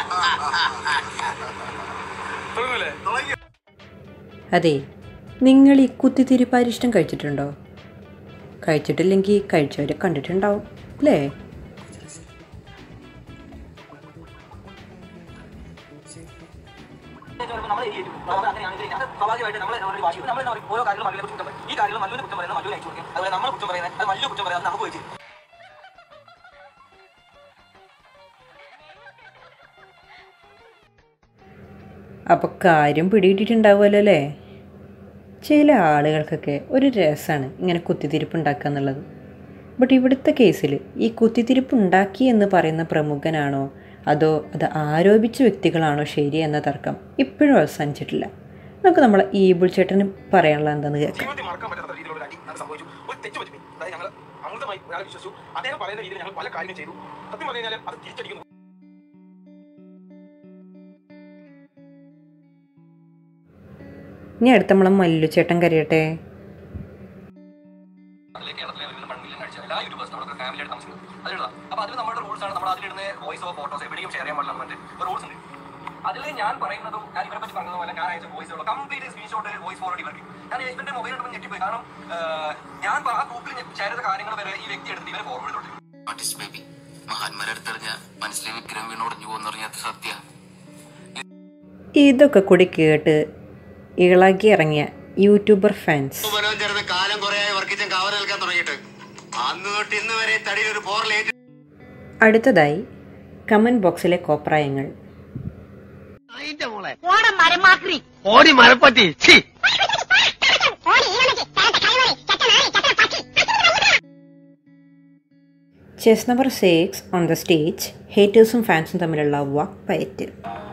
അതെ നിങ്ങൾ ഈ കുത്തിത്തിരിപ്പാരിഷ്ടം കഴിച്ചിട്ടുണ്ടോ കഴിച്ചിട്ടില്ലെങ്കിൽ കഴിച്ചവരെ കണ്ടിട്ടുണ്ടാവും അല്ലേ നമ്മൾ ഏരിയയിൽ അങ്ങനെയാണെങ്കിൽ ഞാൻ സ്വാഭാവികമായിട്ട് നമ്മൾ ഒരു വാശി നമ്മൾ ഓരോ കാര്യങ്ങളും മല്ലിനെ കുറ്റം പറയും ഈ കാര്യങ്ങൾ മല്ലിനെ കുറ്റം പറയുന്നത് മല്ലു അയച്ചു കൊടുക്കും അതുപോലെ നമ്മൾ കുറ്റം പറയുന്നത് അത് മല്ലു കുറ്റം പറയാതെ നമുക്ക് പോയി അപ്പോൾ കാര്യം പിടിയിട്ടിട്ടുണ്ടാവുമല്ലോ അല്ലേ ചില ആളുകൾക്കൊക്കെ ഒരു രസമാണ് ഇങ്ങനെ കുത്തിത്തിരിപ്പ് ഉണ്ടാക്കുക എന്നുള്ളത് ബട്ട് ഇവിടുത്തെ കേസിൽ ഈ കുത്തിത്തിരിപ്പ് ഉണ്ടാക്കി എന്ന് പറയുന്ന പ്രമുഖനാണോ അതോ അത് ആരോപിച്ച വ്യക്തികളാണോ ശരി എന്ന തർക്കം ഇപ്പോഴും അവസാനിച്ചിട്ടില്ല നമുക്ക് നമ്മളെ ഈ ചേട്ടന് പറയാനുള്ള എന്താണെന്ന് കേൾക്കാം ജീവിതത്തിൽ മറക്കാൻ പറ്റാത്ത രീതിയിലുള്ള ഒരു അടി ഞങ്ങൾ സംഭവിച്ചു ഒരു തെറ്റ് പറ്റി അതായത് ഞങ്ങൾ അമൃതമായി ഒരാളെ വിശ്വസിച്ചു അദ്ദേഹം പറയുന്ന രീതിയിൽ ഞങ്ങൾ പല കാര്യങ്ങൾ ചെയ്തു സത്യം പറഞ്ഞു കഴിഞ്ഞാൽ അത് തിരിച്ചടിക്കുന്നു ഇനി അടുത്ത നമ്മളെ മല്ലു ചേട്ടൻ കരയട്ടെ അതിലെ കേരളത്തിലെ ഒരു വൺ മില്യൺ അടിച്ച എല്ലാ യൂട്യൂബേഴ്സ് നമ്മുടെ ഫാമിലി ആയിട്ട് താമസിക്കുന്നത് അതിലുള്ള അപ്പോൾ അതിൽ നമ്മുടെ റൂൾസ് ആണ് നമ്മൾ അതിലിടുന്ന വോയിസ് ഓഫ് ഫോട്ടോസ് എവിടെയും ഷെയർ ചെയ്യാൻ പാടില്ല മറ്റേ റൂൾസ് ഉണ്ട് അതിൽ ഞാൻ പറയുന്നതും ഞാൻ ഇവരെ പറ്റി പറഞ്ഞതും പോലെ ഞാൻ അയച്ച വോയിസുകളോ കംപ്ലീറ്റ് സ്ക്രീൻഷോട്ട് വോയിസ് ഫോർവേഡ് ഇവർക്ക് ഞാൻ ഇവന്റെ മൊബൈൽ എടുത്ത് ഞെട്ടിപ്പോയി കാരണം ആഹ്, ഞാൻ ആ ഗ്രൂപ്പിൽ ഷെയർ ചെയ്ത കാര്യങ്ങൾ വരെ ഈ വ്യക്തി എടുത്ത് ഇവരെ ഫോർവേഡ് ഇട്ടു ആർട്ടിസ്റ്റ് ബേബി മഹാന്മാരെ അടുത്തെറിഞ്ഞ മനസ്സിലെ വിഗ്രഹം വീണുടഞ്ഞു പോകുന്നറിഞ്ഞത് സത്യ ഇതൊക്കെ കൂടി കേട്ട് ഇളകി ഇറങ്ങിയ യൂട്യൂബർ ഫാൻസ് ഉപനവും ചേർന്ന് കാലം കുറയായി വർക്കിച്ചും കാവൽ നിൽക്കാൻ തുടങ്ങിയിട്ട് അന്ന് തൊട്ട് ഇന്ന് വരെ തടിയിൽ ഒരു പോറലേറ്റ് അടുത്തതായി കമൻറ്റ് ബോക്സിലെ കോപ്രായങ്ങൾ ഓണം മരമാക്രി ഓടി മരപ്പട്ടി ഛീ ഓടി ഈവനക്ക് ചരട്ട കൈവരി ചട്ടനായി ചട്ട പട്ടി chess number six on the stage ഹേറ്റേഴ്സും ഫാൻസും തമ്മിലുള്ള വാക്ക് പയറ്റ്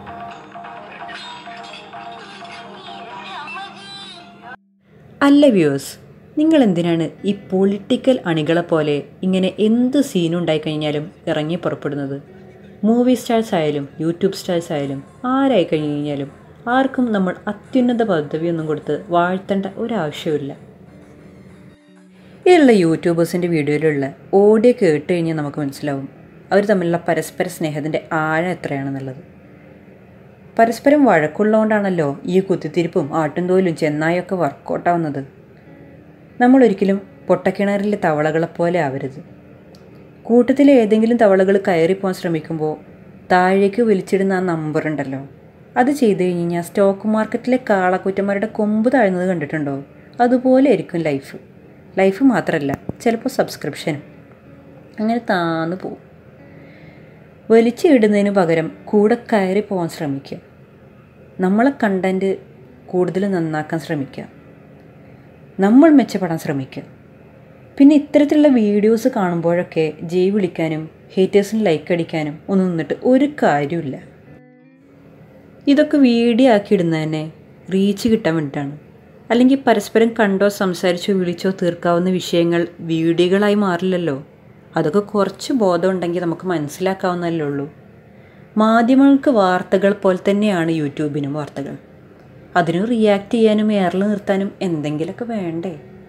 അല്ല വ്യൂസ് നിങ്ങൾ എന്തിനാണ് ഈ പൊളിറ്റിക്കൽ അണികളെ പോലെ ഇങ്ങനെ എന്ത് സീനും ഉണ്ടായിക്കഴിഞ്ഞാലും ഇറങ്ങി പുറപ്പെടുന്നത് മൂവി സ്റ്റാർസ് ആയാലും യൂട്യൂബ് സ്റ്റാർസ് ആയാലും ആരായി കഴിഞ്ഞു കഴിഞ്ഞാലും ആർക്കും നമ്മൾ അത്യുന്നത പദവിയൊന്നും കൊടുത്ത് വാഴ്ത്തേണ്ട ഒരാവശ്യമില്ല ഇതിലുള്ള യൂട്യൂബേഴ്സിൻ്റെ വീഡിയോയിലുള്ള ഓഡിയോ കേട്ട് കഴിഞ്ഞാൽ നമുക്ക് മനസ്സിലാവും അവർ തമ്മിലുള്ള പരസ്പര സ്നേഹത്തിൻ്റെ ആഴം എത്രയാണെന്നുള്ളത് പരസ്പരം വഴക്കുള്ളതുകൊണ്ടാണല്ലോ ഈ കുത്തിത്തിരിപ്പും ആട്ടുംതോലും ചെന്നായൊക്കെ വർക്കൗട്ടാവുന്നത് നമ്മളൊരിക്കലും പൊട്ടക്കിണറിലെ തവളകളെപ്പോലെ ആവരുത് കൂട്ടത്തിലെ ഏതെങ്കിലും തവളകൾ കയറിപ്പോകാൻ ശ്രമിക്കുമ്പോൾ താഴേക്ക് വലിച്ചിടുന്ന ആ നമ്പറുണ്ടല്ലോ അത് ചെയ്തു കഴിഞ്ഞാൽ സ്റ്റോക്ക് മാർക്കറ്റിലെ കാളക്കുറ്റന്മാരുടെ കൊമ്പ് താഴ്ന്നത് കണ്ടിട്ടുണ്ടോ അതുപോലെ ആയിരിക്കും ലൈഫ് ലൈഫ് മാത്രമല്ല ചിലപ്പോൾ സബ്സ്ക്രിപ്ഷനും അങ്ങനെ താന്നു പോവും വലിച്ചിടുന്നതിന് പകരം കൂടെ കയറി പോകാൻ ശ്രമിക്കുക നമ്മളെ കണ്ടൻറ്റ് കൂടുതൽ നന്നാക്കാൻ ശ്രമിക്കുക നമ്മൾ മെച്ചപ്പെടാൻ ശ്രമിക്കുക പിന്നെ ഇത്തരത്തിലുള്ള വീഡിയോസ് കാണുമ്പോഴൊക്കെ ജയ് വിളിക്കാനും ഹേറ്റേഴ്സിന് ലൈക്ക് അടിക്കാനും ഒന്നും നിന്നിട്ട് ഒരു കാര്യമില്ല ഇതൊക്കെ വീഡിയോ ആക്കി ഇടുന്നത് തന്നെ റീച്ച് കിട്ടാൻ വേണ്ടിയിട്ടാണ് അല്ലെങ്കിൽ പരസ്പരം കണ്ടോ സംസാരിച്ചോ വിളിച്ചോ തീർക്കാവുന്ന വിഷയങ്ങൾ വീഡിയോകളായി മാറില്ലല്ലോ അതൊക്കെ കുറച്ച് ബോധം ഉണ്ടെങ്കിൽ നമുക്ക് മനസ്സിലാക്കാവുന്നതല്ലേ ഉള്ളൂ മാധ്യമങ്ങൾക്ക് വാർത്തകൾ പോലെ തന്നെയാണ് യൂട്യൂബിനും വാർത്തകൾ അതിന് റിയാക്ട് ചെയ്യാനും എയറിൽ നിർത്താനും എന്തെങ്കിലുമൊക്കെ വേണ്ടേ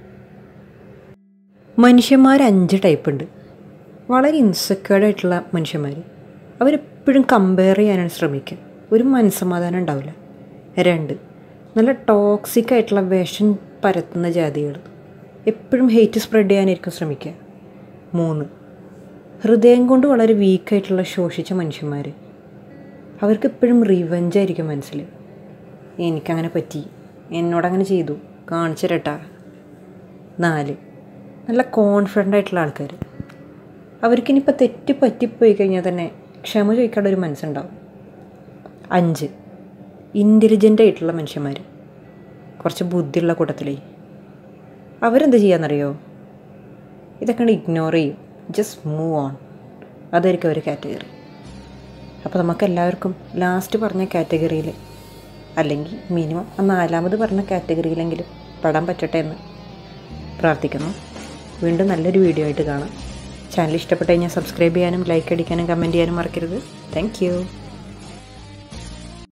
മനുഷ്യന്മാർ അഞ്ച് ടൈപ്പ് ഉണ്ട് വളരെ ഇൻസെക്യൂർഡ് ആയിട്ടുള്ള മനുഷ്യന്മാർ അവരെപ്പോഴും കമ്പയർ ചെയ്യാനാണ് ശ്രമിക്കുക ഒരു മനസ്സമാധാനം ഉണ്ടാവില്ല രണ്ട് നല്ല ടോക്സിക് ആയിട്ടുള്ള വിഷം പരത്തുന്ന ജാതികൾ എപ്പോഴും ഹെയ്റ്റ് സ്പ്രെഡ് ചെയ്യാനായിരിക്കും ശ്രമിക്കുക മൂന്ന് ഹൃദയം കൊണ്ട് വളരെ വീക്കായിട്ടുള്ള ശോഷിച്ച മനുഷ്യന്മാർ അവർക്ക് എപ്പോഴും റിവഞ്ച് ആയിരിക്കും മനസ്സിൽ എനിക്കങ്ങനെ പറ്റി എന്നോടങ്ങനെ ചെയ്തു കാണിച്ചു തരട്ടാ നാല് നല്ല കോൺഫിഡൻ്റ് ആയിട്ടുള്ള ആൾക്കാർ അവർക്കിനിപ്പോൾ തെറ്റ് പറ്റിപ്പോയി കഴിഞ്ഞാൽ തന്നെ ക്ഷമ ചോദിക്കാനുള്ള ഒരു മനസ്സുണ്ടാവും അഞ്ച് ഇൻ്റലിജൻ്റ് ആയിട്ടുള്ള മനുഷ്യന്മാർ കുറച്ച് ബുദ്ധിയുള്ള കൂട്ടത്തിലേ അവരെന്ത് ചെയ്യാന്നറിയോ ഇതൊക്കെ ഇഗ്നോർ ചെയ്യും ജസ്റ്റ് മൂവ് ഓൺ അതായിരിക്കും ഒരു കാറ്റഗറി അപ്പോൾ നമുക്ക് എല്ലാവർക്കും ലാസ്റ്റ് പറഞ്ഞ കാറ്റഗറിയിൽ അല്ലെങ്കിൽ മിനിമം ആ നാലാമത് പറഞ്ഞ കാറ്റഗറിയിലെങ്കിലും പെടാൻ പറ്റട്ടെ എന്ന് പ്രാർത്ഥിക്കുന്നു വീണ്ടും നല്ലൊരു വീഡിയോ ആയിട്ട് കാണാം ചാനൽ ഇഷ്ടപ്പെട്ട് കഴിഞ്ഞാൽ സബ്സ്ക്രൈബ് ചെയ്യാനും ലൈക്ക് അടിക്കാനും കമൻറ്റ് ചെയ്യാനും മറക്കരുത് താങ്ക്